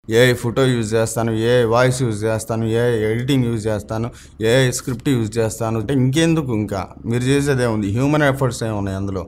ఏ photo use చేస్తాను ఏ voice use చేస్తాను ఏ editing use చేస్తాను ఏ స్క్రిప్ట్ యూజ్ చేస్తాను అంటే ఇంకెందుకు ఇంకా మీరు చేసేదే ఉంది హ్యూమన్ ఎఫర్ట్స్ ఏమి ఉన్నాయి అందులో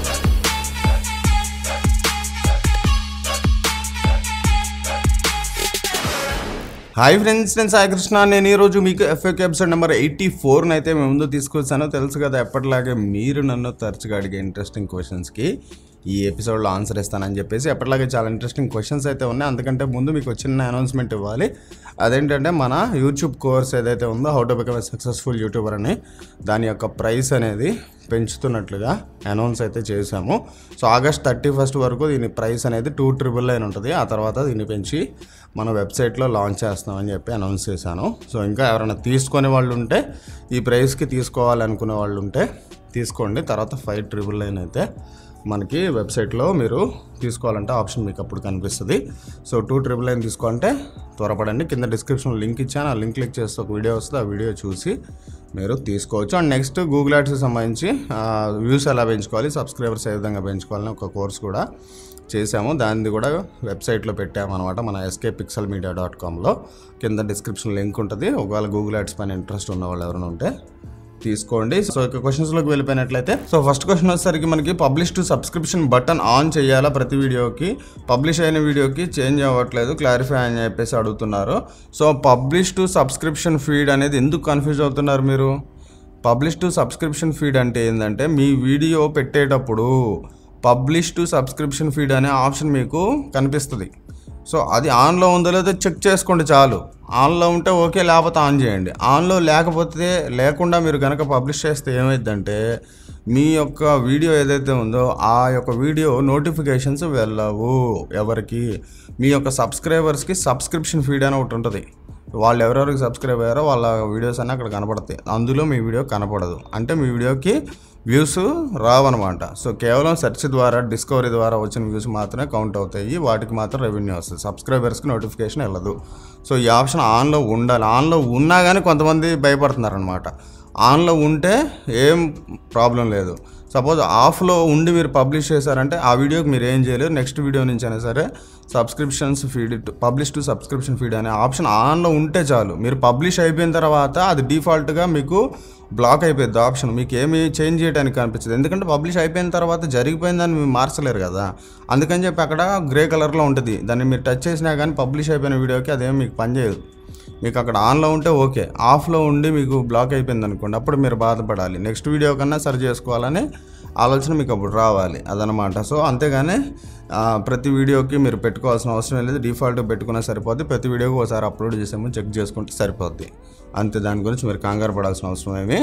హాయ్ ఫ్రెండ్స్ నేను సాయి కృష్ణ నేను ఈరోజు మీకు ఎఫ్ఏక్ ఎపిసోడ్ నెంబర్ ఎయిటీ ఫోర్ని అయితే మేము ముందు తీసుకొచ్చాను తెలుసు కదా ఎప్పటిలాగే మీరు నన్ను తరచుగా అడిగే ఇంట్రెస్టింగ్ క్వశ్చన్స్కి ఈ ఎపిసోడ్లో ఆన్సర్ ఇస్తానని చెప్పేసి ఎప్పటిలాగే చాలా ఇంట్రెస్టింగ్ క్వశ్చన్స్ అయితే ఉన్నాయి అందుకంటే ముందు మీకు చిన్న అనౌన్స్మెంట్ ఇవ్వాలి అదేంటంటే మన యూట్యూబ్ కోర్స్ ఏదైతే ఉందో how to become a successful YouTuber అని దాని యొక్క ప్రైస్ అనేది పెంచుతున్నట్లుగా అనౌన్స్ అయితే చేశాము సో ఆగస్ట్ థర్టీ ఫస్ట్ వరకు దీని ప్రైస్ అనేది టూ ట్రిపుల్ నైన్ ఉంటుంది ఆ తర్వాత దీన్ని పెంచి మన వెబ్సైట్లో లాంచ్ చేస్తామని చెప్పి అనౌన్స్ చేశాను సో ఇంకా ఎవరైనా తీసుకునే వాళ్ళు ఉంటే ఈ ప్రైస్కి తీసుకోవాలనుకునే వాళ్ళు ఉంటే తీసుకోండి తర్వాత ఫైవ్ ట్రిపుల్ నైన్ అయితే మనకి వెబ్సైట్లో మీరు తీసుకోవాలంటే ఆప్షన్ మీకు అప్పుడు కనిపిస్తుంది సో టూ ట్రిపుల్ నైన్ తీసుకోవాలంటే త్వరపడండి కింద డిస్క్రిప్షన్లో లింక్ ఇచ్చాను ఆ లింక్ క్లిక్ చేస్తే ఒక వీడియో వస్తుంది ఆ వీడియో చూసి మీరు తీసుకోవచ్చు అండ్ నెక్స్ట్ గూగుల్ యాడ్స్కి సంబంధించి వ్యూస్ ఎలా పెంచుకోవాలి సబ్స్క్రైబర్స్ ఏ విధంగా పెంచుకోవాలని ఒక కోర్స్ కూడా చేసాము దానిది కూడా వెబ్సైట్లో పెట్టామన్నమాట మన ఎస్కే పిక్సల్ మీడియా డాట్ కామ్లో కింద డిస్క్రిప్షన్ లింక్ ఉంటుంది ఒకవేళ గూగుల్ యాడ్స్ పైన ఇంట్రెస్ట్ ఉన్న వాళ్ళు ఎవరైనా ఉంటే తీసుకోండి సో ఇక క్వశ్చన్స్లోకి వెళ్ళిపోయినట్లయితే సో ఫస్ట్ క్వశ్చన్ వచ్చేసరికి మనకి publish to subscription button on చేయాలా ప్రతి వీడియోకి పబ్లిష్ అయిన వీడియోకి చేంజ్ అవ్వట్లేదు క్లారిఫై అని చెప్పేసి అడుగుతున్నారు so publish to subscription feed అనేది ఎందుకు కన్ఫ్యూజ్ అవుతున్నారు మీరు పబ్లిష్ టు సబ్స్క్రిప్షన్ ఫీడ్ అంటే ఏంటంటే మీ వీడియో పెట్టేటప్పుడు పబ్లిష్ టు సబ్స్క్రిప్షన్ ఫీడ్ అనే ఆప్షన్ మీకు కనిపిస్తుంది సో అది ఆన్లో ఉందో లేదో చెక్ చేసుకోండి చాలు ఆన్లో ఉంటే ఓకే లేకపోతే ఆన్ చేయండి ఆన్లో లేకపోతే లేకుండా మీరు కనుక పబ్లిష్ చేస్తే ఏమైందంటే మీ యొక్క వీడియో ఏదైతే ఉందో ఆ యొక్క వీడియో నోటిఫికేషన్స్ వెళ్ళవు ఎవరికి మీ యొక్క సబ్స్క్రైబర్స్కి సబ్స్క్రిప్షన్ ఫీడ్ అని ఒకటి ఉంటుంది వాళ్ళు ఎవరెవరికి సబ్స్క్రైబ్ అయ్యారో వాళ్ళ వీడియోస్ అన్నీ అక్కడ కనపడతాయి అందులో మీ వీడియో కనపడదు అంటే మీ వీడియోకి వ్యూస్ రావన్నమాట సో కేవలం సెర్చ్ ద్వారా డిస్కవరీ ద్వారా వచ్చిన వ్యూస్ మాత్రమే కౌంట్ అవుతాయి వాటికి మాత్రం రెవెన్యూ వస్తుంది సబ్స్క్రైబర్స్కి నోటిఫికేషన్ వెళ్ళదు సో ఈ ఆప్షన్ ఆన్లో ఉండాలి ఆన్లో ఉన్నా కానీ కొంతమంది భయపడుతున్నారనమాట ఆన్లో ఉంటే ఏం ప్రాబ్లం లేదు సపోజ్ ఆఫ్లో ఉండి మీరు పబ్లిష్ చేశారంటే ఆ వీడియోకి మీరు ఏం చేయలేరు నెక్స్ట్ వీడియో నుంచి అయినా సరే subscriptions feed publish to subscription feed అనే ఆప్షన్ ఆన్లో ఉంటే చాలు మీరు పబ్లిష్ అయిపోయిన తర్వాత అది డిఫాల్ట్గా మీకు బ్లాక్ అయిపోయింది ఆప్షన్ మీకు ఏమి చేంజ్ చేయడానికి కనిపించదు ఎందుకంటే పబ్లిష్ అయిపోయిన తర్వాత జరిగిపోయిందని మీరు మార్చలేరు కదా అందుకని చెప్పి అక్కడ గ్రే కలర్లో ఉంటుంది దాన్ని మీరు టచ్ చేసినా కానీ పబ్లిష్ అయిపోయిన వీడియోకి అదేం మీకు పనిచేయదు మీకు అక్కడ ఆన్లో ఉంటే ఓకే ఆఫ్లో ఉండి మీకు బ్లాక్ అయిపోయింది అనుకోండి అప్పుడు మీరు బాధపడాలి నెక్స్ట్ వీడియో కన్నా సరి చేసుకోవాలని ఆలోచన మీకు అప్పుడు రావాలి అదనమాట సో అంతేగాని ఆ, ప్రతి వీడియోకి మీరు పెట్టుకోవాల్సిన అవసరం లేదు డిఫాల్ట్ పెట్టుకున్నా సరిపోద్ది ప్రతి వీడియోకి ఒకసారి అప్లోడ్ చేసాము చెక్ చేసుకుంటే సరిపోద్ది అంతే దాని గురించి మీరు కంగారు పడాల్సిన అవసరం ఏమీ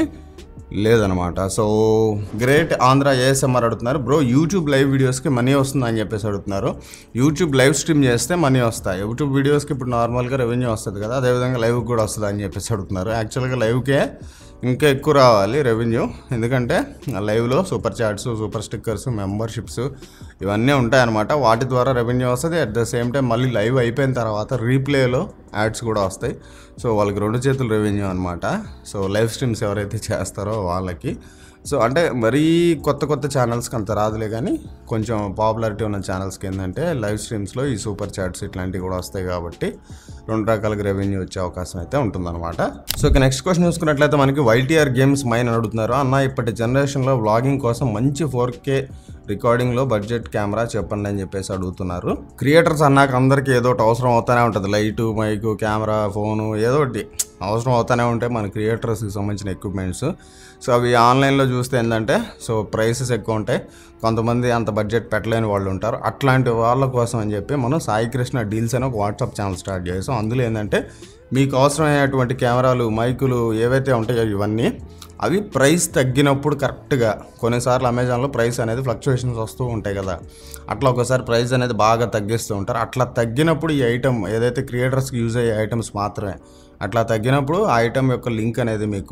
లేదనమాట సో గ్రేట్ ఆంధ్ర ఏఎస్ఎంఆర్ అడుగుతున్నారు బ్రో యూట్యూబ్ లైవ్ వీడియోస్కి మనీ వస్తుందా అని చెప్పేసి అడుగుతున్నారు యూట్యూబ్ లైవ్ స్ట్రీమ్ చేస్తే మనీ వస్తాయి యూట్యూబ్ వీడియోస్కి ఇప్పుడు నార్మల్గా రెవెన్యూ వస్తుంది కదా అదేవిధంగా లైవ్ కూడా వస్తుంది అని చెప్పేసి అడుగుతున్నారు యాక్చువల్గా లైవ్కే ఇంకా ఎక్కువ రావాలి రెవెన్యూ ఎందుకంటే లైవ్లో super chats super stickers memberships ఇవన్నీ ఉంటాయన్నమాట వాటి ద్వారా రెవెన్యూ వస్తుంది అట్ ద సేమ్ టైం మళ్ళీ లైవ్ అయిపోయిన తర్వాత రీప్లేలో యాడ్స్ కూడా వస్తాయి సో వాళ్ళకి రెండు చేతులు రెవెన్యూ అనమాట సో లైవ్ స్ట్రీమ్స్ ఎవరైతే చేస్తారో వాళ్ళకి సో అంటే మరీ కొత్త కొత్త ఛానల్స్కి అంత రాదులే కానీ కొంచెం పాపులారిటీ ఉన్న ఛానల్స్కి ఏంటంటే లైవ్ స్ట్రీమ్స్లో ఈ సూపర్ చాట్స్ ఇట్లాంటివి కూడా వస్తాయి కాబట్టి రెండు రకాలుగా రెవెన్యూ వచ్చే అవకాశం అయితే ఉంటుందన్నమాట సో ఇక నెక్స్ట్ క్వశ్చన్ చూసుకున్నట్లయితే మనకి వైటీఆర్ గేమ్స్ మైన్ అడుగుతున్నారు అన్న ఇప్పటి జనరేషన్లో వ్లాగింగ్ కోసం మంచి ఫోర్ కే రికార్డింగ్లో బడ్జెట్ కెమెరా చెప్పండి అని చెప్పేసి అడుగుతున్నారు క్రియేటర్స్ అన్నాక అందరికీ ఏదో ఒకటి అవసరం అవుతానే ఉంటుంది లైటు మైకు కెమెరా ఫోను ఏదో ఒకటి అవసరం అవుతానే ఉంటాయి మన క్రియేటర్స్కి సంబంధించిన ఎక్విప్మెంట్స్ సో అవి ఆన్లైన్లో చూస్తే ఏంటంటే సో ప్రైసెస్ ఎక్కువ ఉంటాయి కొంతమంది అంత బడ్జెట్ పెట్టలేని వాళ్ళు ఉంటారు అట్లాంటి వాళ్ళ కోసం అని చెప్పి మనం సాయి కృష్ణ డీల్స్ అని ఒక వాట్సాప్ ఛానల్ స్టార్ట్ చేసాం అందులో ఏంటంటే మీకు అవసరమైనటువంటి కెమెరాలు మైకులు ఏవైతే ఉంటాయో ఇవన్నీ అవి ప్రైస్ తగ్గినప్పుడు కరెక్ట్గా కొన్నిసార్లు అమెజాన్లో ప్రైస్ అనేది ఫ్లక్చుయేషన్స్ వస్తూ ఉంటాయి కదా అట్లా ఒకసారి ప్రైస్ అనేది బాగా తగ్గిస్తూ ఉంటారు అట్లా తగ్గినప్పుడు ఈ ఐటమ్ ఏదైతే క్రియేటర్స్కి యూజ్ అయ్యే ఐటమ్స్ మాత్రమే అట్లా తగ్గినప్పుడు ఆ ఐటమ్ యొక్క లింక్ అనేది మీకు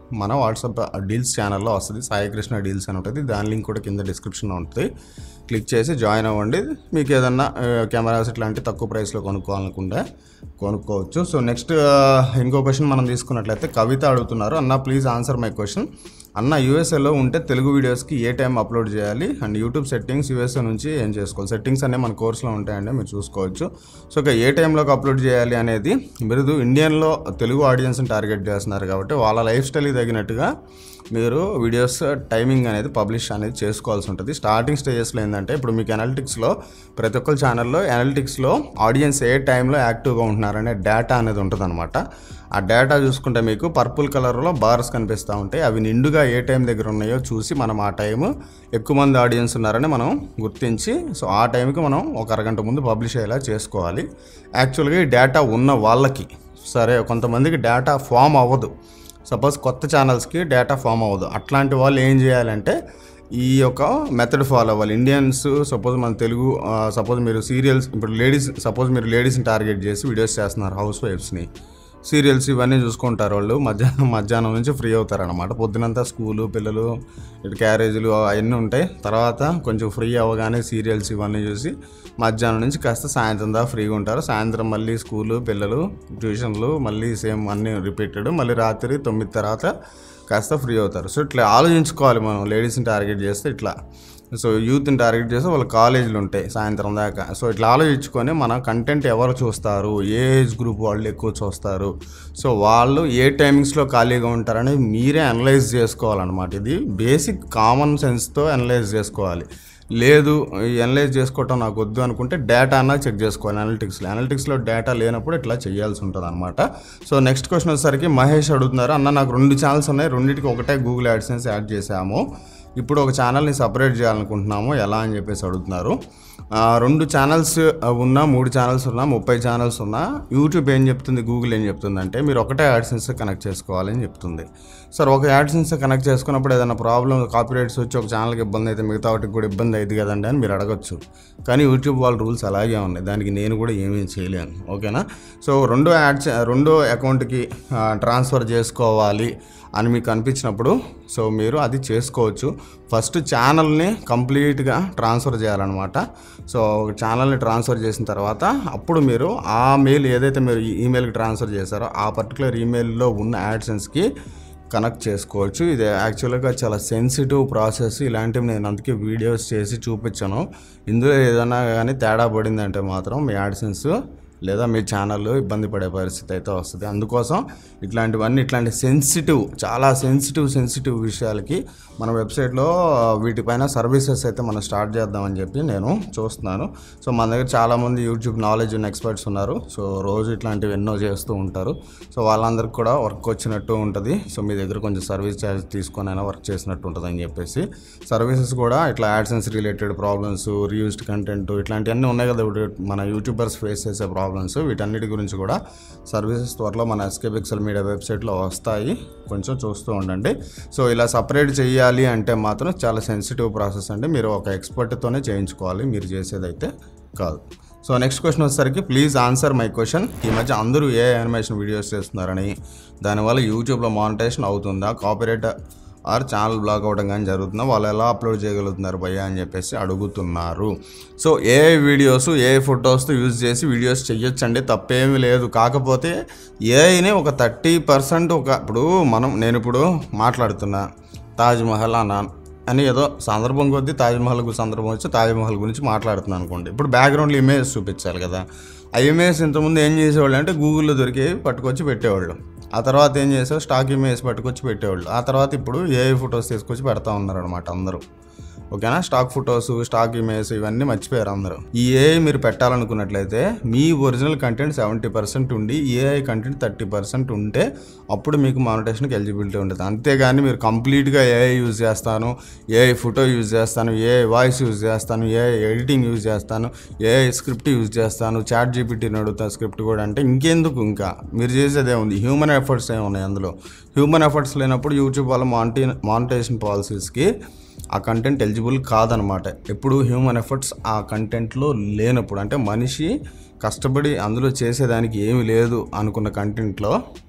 మన వాట్సాప్ డీల్స్ ఛానల్లో వస్తుంది సాయి కృష్ణ డీల్స్ అని ఉంటుంది దాని లింక్ కూడా కింద డిస్క్రిప్షన్లో ఉంటుంది క్లిక్ చేసి జాయిన్ అవ్వండి మీకు ఏదన్నా కెమెరాస్ ఇట్లాంటి తక్కువ ప్రైస్లో కొనుక్కోవాలనుకుంటే కొనుక్కోవచ్చు సో నెక్స్ట్ ఇంకో క్వశ్చన్ మనం తీసుకున్నట్లయితే కవిత అడుగుతున్నారు అన్న ప్లీజ్ ఆన్సర్ మై క్వశ్చన్ అన్న యూఎస్ఏలో ఉంటే తెలుగు వీడియోస్కి ఏ టైం అప్లోడ్ చేయాలి అండ్ యూట్యూబ్ సెట్టింగ్స్ యూఎస్ఏ నుంచి ఏం చేసుకోవాలి సెట్టింగ్స్ అనే మన కోర్సులో ఉంటాయండి మీరు చూసుకోవచ్చు సో ఇక ఏ టైంలోకి అప్లోడ్ చేయాలి అనేది మీరు ఇండియన్లో తెలుగు ఆడియన్స్ని టార్గెట్ చేస్తున్నారు కాబట్టి వాళ్ళ లైఫ్ స్టైల్కి తగినట్టుగా మీరు వీడియోస్ టైమింగ్ అనేది పబ్లిష్ అనేది చేసుకోవాల్సి ఉంటుంది స్టార్టింగ్ స్టేజెస్లో ఏంటంటే ఇప్పుడు మీకు అనలిటిక్స్లో ప్రతి ఒక్క ఛానల్లో అనలిటిక్స్లో ఆడియన్స్ ఏ టైంలో యాక్టివ్గా ఉంటున్నారనే డేటా అనేది ఉంటుందన్నమాట ఆ డేటా చూసుకుంటే మీకు పర్పుల్ కలర్లో బార్స్ కనిపిస్తూ ఉంటాయి అవి నిండుగా ఏ టైం దగ్గర ఉన్నాయో చూసి మనం ఆ టైం ఎక్కువ మంది ఆడియన్స్ ఉన్నారని మనం గుర్తించి సో ఆ టైంకి మనం ఒక అరగంట ముందు పబ్లిష్ అయ్యేలా చేసుకోవాలి యాక్చువల్గా ఈ డేటా ఉన్న వాళ్ళకి సరే కొంతమందికి డేటా ఫామ్ అవ్వదు సపోజ్ కొత్త ఛానల్స్కి డేటా ఫామ్ అవ్వదు అట్లాంటి వాళ్ళు ఏం చేయాలంటే ఈ యొక్క మెథడ్ ఫాలో అవ్వాలి ఇండియన్స్ సపోజ్ మన తెలుగు సపోజ్ మీరు సీరియల్స్ ఇప్పుడు లేడీస్ సపోజ్ మీరు లేడీస్ని టార్గెట్ చేసి వీడియోస్ చేస్తున్నారు హౌస్ వైఫ్స్ని సీరియల్స్ ఇవన్నీ చూసుకుంటారు వాళ్ళు మధ్యాహ్నం మధ్యాహ్నం నుంచి ఫ్రీ అవుతారు అనమాట పొద్దునంతా స్కూలు పిల్లలు ఇటు క్యారేజీలు అవన్నీ ఉంటాయి తర్వాత కొంచెం ఫ్రీ అవ్వగానే సీరియల్స్ ఇవన్నీ చూసి మధ్యాహ్నం నుంచి కాస్త సాయంత్రం దాకా ఫ్రీగా ఉంటారు సాయంత్రం మళ్ళీ స్కూలు పిల్లలు ట్యూషన్లు మళ్ళీ సేమ్ అన్నీ రిపీటెడ్ మళ్ళీ రాత్రి తొమ్మిది తర్వాత కాస్త ఫ్రీ అవుతారు సో ఇట్లా ఆలోచించుకోవాలి మనం లేడీస్ని టార్గెట్ చేస్తే ఇట్లా సో యూత్ని టార్గెట్ చేస్తే వాళ్ళ కాలేజీలు ఉంటాయి సాయంత్రం దాకా సో ఇట్లా ఆలోచించుకొని మన కంటెంట్ ఎవరు చూస్తారు ఏ ఏజ్ గ్రూప్ వాళ్ళు ఎక్కువ చూస్తారు సో వాళ్ళు ఏ టైమింగ్స్లో ఖాళీగా ఉంటారని మీరే అనలైజ్ చేసుకోవాలన్నమాట ఇది బేసిక్ కామన్ సెన్స్తో అనలైజ్ చేసుకోవాలి లేదు ఈ అనలైజ్ చేసుకోవటం నాకు వద్దు అనుకుంటే డేటా అన్నా చెక్ చేసుకోవాలి అనలిటిక్స్లో అనలిటిక్స్లో డేటా లేనప్పుడు ఇట్లా చేయాల్సి ఉంటుంది అనమాట సో నెక్స్ట్ క్వశ్చన్ వచ్చేసరికి మహేష్ అడుగుతున్నారు అన్న నాకు రెండు ఛానల్స్ ఉన్నాయి రెండింటికి ఒకటే గూగుల్ యాడ్సెన్స్ యాడ్ చేసాము ఇప్పుడు ఒక ఛానల్ని సపరేట్ చేయాలనుకుంటున్నాము ఎలా అని చెప్పేసి అడుగుతున్నారు ఆ, రెండు ఛానల్స్ ఉన్నా మూడు ఛానల్స్ ఉన్నా ముప్పై ఛానల్స్ ఉన్నా యూట్యూబ్ ఏం చెప్తుంది గూగుల్ ఏం చెప్తుంది అంటే మీరు ఒకటే యాడ్సెన్స్ కనెక్ట్ చేసుకోవాలని చెప్తుంది సార్ ఒక యాడ్సెన్స్ కనెక్ట్ చేసుకున్నప్పుడు ఏదైనా ప్రాబ్లం కాపీరైట్స్ వచ్చి ఒక ఛానల్కి ఇబ్బంది అయితే మిగతా వాటికి కూడా ఇబ్బంది అయింది కదండి అని మీరు అడగచ్చు కానీ యూట్యూబ్ వాళ్ళ రూల్స్ అలాగే ఉన్నాయి దానికి నేను కూడా ఏమీ చేయలేను ఓకేనా సో రెండో యాడ్ రెండో అకౌంట్కి ట్రాన్స్ఫర్ చేసుకోవాలి అని మీకు అనిపించినప్పుడు సో మీరు అది చేసుకోవచ్చు ఫస్ట్ ఛానల్ని కంప్లీట్గా ట్రాన్స్ఫర్ చేయాలన్నమాట సో ఛానల్ని ట్రాన్స్ఫర్ చేసిన తర్వాత అప్పుడు మీరు ఆ మెయిల్ ఏదైతే మీరు ఈమెయిల్కి ట్రాన్స్ఫర్ చేశారో ఆ పర్టికులర్ ఈమెయిల్లో ఉన్న యాడ్సెన్స్కి కనెక్ట్ చేసుకోవచ్చు ఇది యాక్చువల్గా చాలా సెన్సిటివ్ ప్రాసెస్ ఇలాంటివి నేను అందుకే వీడియోస్ చేసి చూపించాను ఇందులో ఏదైనా కానీ తేడా పడిందంటే మాత్రం మీ యాడ్సెన్స్ లేదా మీ ఛానల్ ఇబ్బంది పడే పరిస్థితి అయితే వస్తుంది అందుకోసం ఇట్లాంటివన్నీ ఇట్లాంటి సెన్సిటివ్ చాలా సెన్సిటివ్ సెన్సిటివ్ విషయాలకి మన వెబ్సైట్లో వీటిపైన సర్వీసెస్ అయితే మనం స్టార్ట్ చేద్దామని చెప్పి నేను చూస్తున్నాను సో మన దగ్గర చాలామంది యూట్యూబ్ నాలెడ్జ్ ఉన్న ఎక్స్పర్ట్స్ ఉన్నారు సో రోజు ఇట్లాంటివి ఎన్నో చేస్తూ ఉంటారు సో వాళ్ళందరికీ కూడా వర్క్ వచ్చినట్టు ఉంటుంది సో మీ దగ్గర కొంచెం సర్వీస్ ఛార్జ్ తీసుకొని అయినా వర్క్ చేసినట్టు ఉంటుంది అని చెప్పేసి సర్వీసెస్ కూడా ఇట్లా AdSense related problems reused content ఇట్లాంటివన్నీ ఉన్నాయి కదా ఇప్పుడు మన యూట్యూబర్స్ ఫేస్ చేసే ప్రాబ్లమ్స్ వీటన్నిటి గురించి కూడా సర్వీసెస్ త్వరలో మన ఎస్కే పిక్సెల్ మీడియా వెబ్సైట్లో వస్తాయి కొంచెం చూస్తూ ఉండండి సో ఇలా సపరేట్ చేయాలి అంటే మాత్రం చాలా సెన్సిటివ్ ప్రాసెస్ అండి మీరు ఒక ఎక్స్పర్ట్తోనే చేయించుకోవాలి మీరు చేసేదైతే కాదు సో నెక్స్ట్ క్వశ్చన్ వచ్చేసరికి ప్లీజ్ ఆన్సర్ మై క్వశ్చన్ ఈ మధ్య అందరూ ఏ యానిమేషన్ వీడియోస్ చేస్తున్నారని దానివల్ల యూట్యూబ్లో మానిటైజేషన్ అవుతుందా కాపీరైట్ ఆర్ ఛానల్ బ్లాక్ అవ్వడం కానీ జరుగుతుందా వాళ్ళు ఎలా అప్లోడ్ చేయగలుగుతున్నారు భయ్యా అని చెప్పేసి అడుగుతున్నారు సో ఏ వీడియోస్ ఏ ఫొటోస్తో యూజ్ చేసి వీడియోస్ చెయ్యొచ్చండి తప్పేమీ లేదు కాకపోతే ఏఐని ఒక థర్టీ పర్సెంట్ ఒక ఇప్పుడు మనం నేను ఇప్పుడు మాట్లాడుతున్నా తాజ్మహల్ అన్నా అని ఏదో సందర్భం కొద్దీ తాజ్మహల్ గు- సందర్భం వచ్చి తాజ్మహల్ గురించి మాట్లాడుతున్నాను అనుకోండి ఇప్పుడు బ్యాక్గ్రౌండ్లో ఇమేజ్ చూపించాలి కదా ఆ ఇమేజ్ ఇంతకుముందు ఏం చేసేవాళ్ళు అంటే గూగుల్లో దొరికేవి పట్టుకొచ్చి పెట్టేవాళ్ళు ఆ తర్వాత ఏం చేసావు స్టాక్ ఇమేజ్ పట్టుకొచ్చి పెట్టేవాళ్ళు ఆ తర్వాత ఇప్పుడు ఏఐ ఫొటోస్ తీసుకొచ్చి పెడతా ఉన్నారు అనమాట అందరూ ఓకేనా స్టాక్ ఫొటోస్ స్టాక్ ఇమేజ్ ఇవన్నీ మర్చిపోయారు అందరూ ఈ ఏఐ మీరు పెట్టాలనుకున్నట్లయితే మీ ఒరిజినల్ కంటెంట్ సెవెంటీ పర్సెంట్ ఉండి ఏఐ కంటెంట్ థర్టీ పర్సెంట్ ఉంటే అప్పుడు మీకు మానిటేషన్కి ఎలిజిబిలిటీ ఉంటుంది అంతేగాని మీరు కంప్లీట్గా ఏఐ యూజ్ చేస్తాను ఏఐ ఫోటో యూజ్ చేస్తాను ఏఐ వాయిస్ యూజ్ చేస్తాను ఏఐ ఎడిటింగ్ యూజ్ చేస్తాను ఏఐ స్క్రిప్ట్ యూజ్ చేస్తాను చాట్ జీపీటీని అడుగుతాను స్క్రిప్ట్ కూడా అంటే ఇంకెందుకు ఇంకా మీరు చేసేదే ఉంది హ్యూమన్ ఎఫర్ట్స్ ఏమి ఉన్నాయి అందులో హ్యూమన్ ఎఫర్ట్స్ లేనప్పుడు యూట్యూబ్ వాళ్ళ మానిటీ మానిటైజేషన్ పాలసీస్కి ఆ కంటెంట్ ఎలిజిబుల్ కాదనమాట ఎప్పుడు హ్యూమన్ ఎఫర్ట్స్ ఆ కంటెంట్లో లేనప్పుడు అంటే మనిషి కష్టపడి అందులో చేసేదానికి ఏమీ లేదు అనుకున్న కంటెంట్లో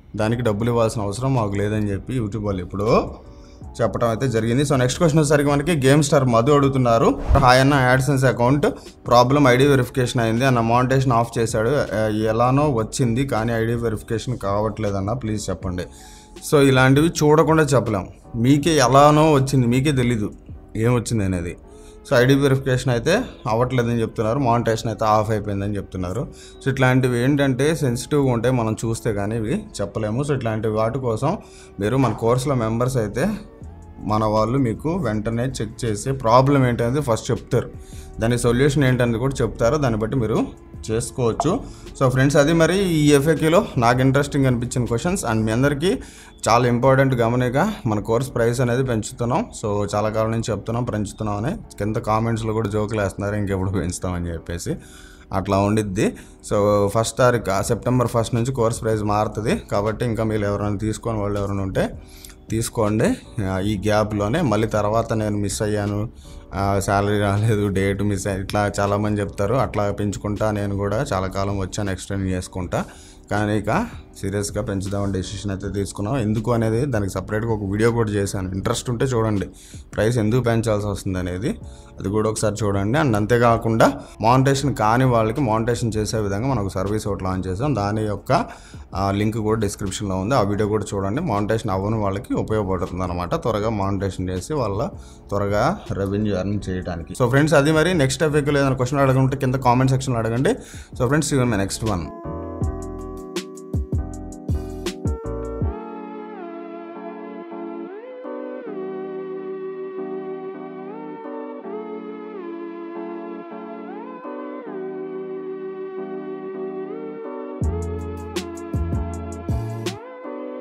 దానికి డబ్బులు ఇవ్వాల్సిన అవసరం మాకు లేదని చెప్పి యూట్యూబ్ వాళ్ళు ఇప్పుడు చెప్పడం అయితే జరిగింది సో నెక్స్ట్ క్వశ్చన్ వచ్చేసరికి మనకి గేమ్ స్టార్ మధు అడుగుతున్నారు హాయ్ అన్న AdSense account problem ID verification అయింది అన్న మౌంటేషన్ ఆఫ్ చేశాడు ఆ, ఎలానో వచ్చింది కానీ ఐడి వెరిఫికేషన్ కావట్లేదన్న ప్లీజ్ చెప్పండి సో ఇలాంటివి చూడకుండా చెప్పలేం మీకే ఎలానో వచ్చింది మీకే తెలీదు ఏం వచ్చింది అనేది సో ఐడి వెరిఫికేషన్ అయితే అవ్వట్లేదని చెప్తున్నారు మానిటేషన్ అయితే ఆఫ్ అయిపోయిందని చెప్తున్నారు సో ఇట్లాంటివి ఏంటంటే సెన్సిటివ్గా ఉంటే మనం చూస్తే కానీ ఇవి చెప్పలేము సో ఇట్లాంటి వాటి కోసం మీరు మన కోర్సులో మెంబర్స్ అయితే మన వాళ్ళు మీకు వెంటనే చెక్ చేసి ప్రాబ్లం ఏంటనేది ఫస్ట్ చెప్తారు దాని సొల్యూషన్ ఏంటనేది కూడా చెప్తారు దాన్ని బట్టి మీరు చేసుకోవచ్చు సో ఫ్రెండ్స్ అది మరి ఈ ఎఫ్ఏక్యూలో నాకు ఇంట్రెస్టింగ్ అనిపించిన క్వశ్చన్స్ అండ్ మీ అందరికీ చాలా ఇంపార్టెంట్ గమనిక మన కోర్స్ ప్రైస్ అనేది పెంచుతున్నాం సో చాలా కాలం నుంచి చెప్తున్నాం పెంచుతున్నాం అని కింద కామెంట్స్లో కూడా జోకులు వేస్తున్నారు ఇంకెప్పుడు పెంచుతామని చెప్పేసి అట్లా ఉండిద్ది సో ఫస్ట్ తారీఖు సెప్టెంబర్ ఫస్ట్ నుంచి కోర్స్ ప్రైస్ మారుతుంది కాబట్టి ఇంకా మీరు ఎవరైనా తీసుకొని వాళ్ళు ఎవరైనా ఉంటే తీసుకోండి ఆ, ఈ గ్యాప్లోనే మళ్ళీ తర్వాత నేను మిస్ అయ్యాను శాలరీ రాలేదు డేట్ మిస్ అయ్యి ఇట్లా చాలామంది చెప్తారు అట్లా పెంచుకుంటా నేను కూడా చాలా కాలం వచ్చాను ఎక్స్టెండ్ చేసుకుంటా కానీ ఇక సీరియస్గా పెంచుదామని డెసిషన్ అయితే తీసుకున్నాం ఎందుకు అనేది దానికి సపరేట్గా ఒక వీడియో కూడా చేశాను ఇంట్రెస్ట్ ఉంటే చూడండి ప్రైస్ ఎందుకు పెంచాల్సి వస్తుంది అనేది అది కూడా ఒకసారి చూడండి అండ్ అంతేకాకుండా మానిటేషన్ కాని వాళ్ళకి మానిటేషన్ చేసే విధంగా మనకు సర్వీస్ ఒకటి లాంచ్ చేసాం దాని యొక్క లింక్ కూడా డిస్క్రిప్షన్లో ఉంది ఆ వీడియో కూడా చూడండి మానిటేషన్ అవ్వని వాళ్ళకి ఉపయోగపడుతుంది అనమాట త్వరగా మానిటేషన్ చేసి వాళ్ళ త్వరగా రెవెన్యూ ఎర్న్ చేయడానికి సో ఫ్రెండ్స్ అది మరి నెక్స్ట్ ఎఫెక్ట్ ఏదైనా క్వశ్చన్ అడగంటే కింద కామెంట్ సెక్షన్లో అడగండి సో ఫ్రెండ్స్ ఇవన్ మై నెక్స్ట్ వన్